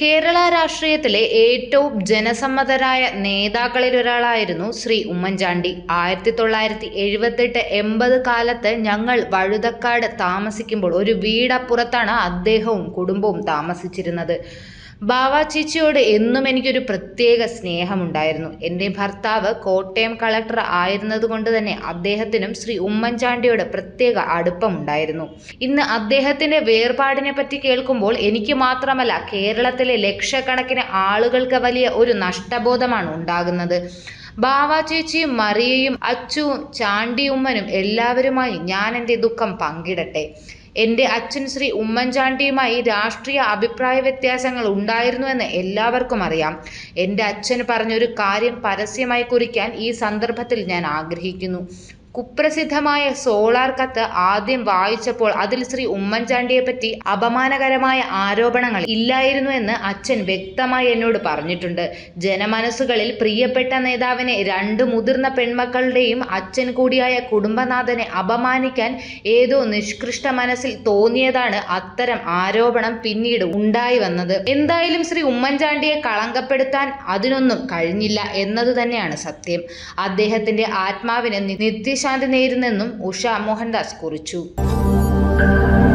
കേരള രാഷ്ട്രീയത്തിലെ ഏറ്റവും ജനസമ്മതരായ നേതാക്കളിലൊരാളായിരുന്നു ശ്രീ ഉമ്മൻചാണ്ടി ആയിരത്തി തൊള്ളായിരത്തി എഴുപത്തെട്ട് എൺപത് കാലത്ത് ഞങ്ങൾ വഴുതക്കാട് താമസിക്കുമ്പോൾ ഒരു വീടപ്പുറത്താണ് അദ്ദേഹവും കുടുംബവും താമസിച്ചിരുന്നത് ബാവ ചേച്ചിയോട് എന്നും എനിക്കൊരു പ്രത്യേക സ്നേഹമുണ്ടായിരുന്നു എൻ്റെ ഭർത്താവ് കോട്ടയം കളക്ടർ ആയിരുന്നത് കൊണ്ട് തന്നെ അദ്ദേഹത്തിനും ശ്രീ ഉമ്മൻചാണ്ടിയോട് പ്രത്യേക അടുപ്പമുണ്ടായിരുന്നു ഇന്ന് അദ്ദേഹത്തിൻ്റെ വേർപാടിനെ പറ്റി കേൾക്കുമ്പോൾ എനിക്ക് മാത്രമല്ല കേരളത്തിലെ ലക്ഷക്കണക്കിന് ആളുകൾക്ക് വലിയ ഒരു നഷ്ടബോധമാണ് ഉണ്ടാകുന്നത് ബാവ ചേച്ചിയും മറിയയും അച്ചുവും ചാണ്ടിയുമ്മനും എല്ലാവരുമായി ഞാൻ എൻ്റെ ദുഃഖം പങ്കിടട്ടെ എൻ്റെ അച്ഛൻ ശ്രീ ഉമ്മൻചാണ്ടിയുമായി രാഷ്ട്രീയ അഭിപ്രായ വ്യത്യാസങ്ങൾ ഉണ്ടായിരുന്നുവെന്ന് എല്ലാവർക്കും അറിയാം എൻ്റെ അച്ഛൻ പറഞ്ഞൊരു കാര്യം പരസ്യമായി കുറിക്കാൻ ഈ സന്ദർഭത്തിൽ ഞാൻ ആഗ്രഹിക്കുന്നു കുപ്രസിദ്ധമായ സോളാർ കത്ത് ആദ്യം വായിച്ചപ്പോൾ അതിൽ ശ്രീ ഉമ്മൻചാണ്ടിയെ പറ്റി അപമാനകരമായ ആരോപണങ്ങൾ ഇല്ലായിരുന്നു എന്ന് അച്ഛൻ വ്യക്തമായി എന്നോട് പറഞ്ഞിട്ടുണ്ട് ജനമനസ്സുകളിൽ പ്രിയപ്പെട്ട നേതാവിനെ രണ്ട് മുതിർന്ന പെൺമക്കളുടെയും അച്ഛൻ കൂടിയായ കുടുംബനാഥനെ അപമാനിക്കാൻ ഏതോ നിഷ്കൃഷ്ട മനസ്സിൽ തോന്നിയതാണ് അത്തരം ആരോപണം പിന്നീട് ഉണ്ടായി വന്നത് എന്തായാലും ശ്രീ ഉമ്മൻചാണ്ടിയെ കളങ്കപ്പെടുത്താൻ അതിനൊന്നും കഴിഞ്ഞില്ല എന്നതു തന്നെയാണ് സത്യം അദ്ദേഹത്തിന്റെ ആത്മാവിന് നിത്യശാന്തി നേരുന്നെന്നും ഉഷ മോഹൻദാസ് കുറിച്ചു